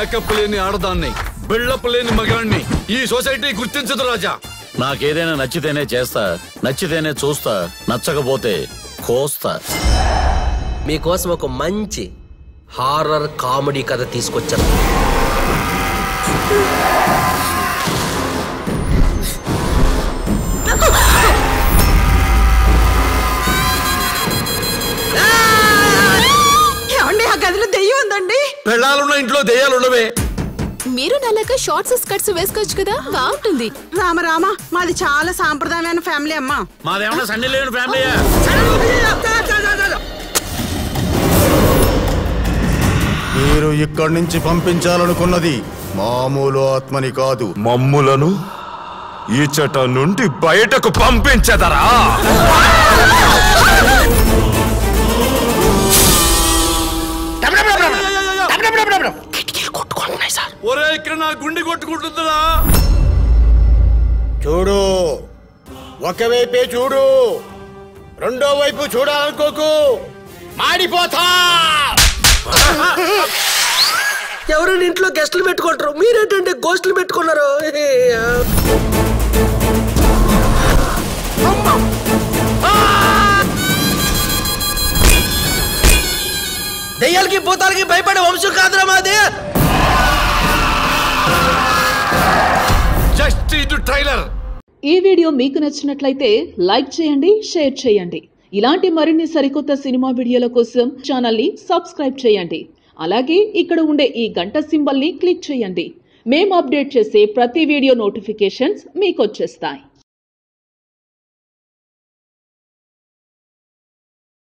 makeup లేని ఆడదాన్ని buildup లేని మగాన్ని ఈ సొసైటీ గుర్తించదు రాజా నాకేదైనా నచ్చితేనే చేస్తా నచ్చితేనే చూస్తా నచ్చకపోతే కోస్తా మీకోసం ఒక మంచి హారర్ కామెడీ కథ తీసుకొచ్చాను ఏమండి ఆ గదిలో దెయ్యం ఉందండి పెళ్ళాలున్న ఇంట్లో దెయ్యాలు ఉండవే మీరు నల్లగా షార్ట్స్ స్కర్ట్స్ వేసుకోవచ్చు కదా బాగుంటుంది రామ రామ మాది చాలా సాంప్రదాయమైన ఫ్యామిలీ అమ్మా మాదేమన్నా సండే లేని ఫ్యామిలీ మీరు ఇక్కడి నుంచి పంపించాలనుకున్నది మామూలు ఆత్మని కాదు మమ్ములను ఈచట నుండి బయటకు పంపించదరా ఒరే ఇక్కడ నా గుండె కొట్టుకుంటుందిరా చూడు ఒకవైపే చూడు రెండో వైపు చూడాలనుకోకు మాడిపోతా ఎవరు ఇంట్లో గెస్టులు పెట్టుకుంటారు మీరేంటంటే గోస్టులు పెట్టుకున్నారు దెయ్యాలకి భూతాలకి భయపడే వంశం కాదురా మాది జస్ట్ ఇది ట్రైలర్ ఈ వీడియో మీకు నచ్చినట్లయితే లైక్ చేయండి షేర్ చేయండి ఇలాంటి మరిన్ని సరికొత్త సినిమా వీడియోల కోసం ఛానల్ని సబ్స్క్రైబ్ చేయండి అలాగే ఇక్కడ ఉండే ఈ గంట సింబల్ని క్లిక్ చేయండి మేము అప్డేట్ చేసే ప్రతి వీడియో నోటిఫికేషన్స్ మీకు వచ్చేస్తాయి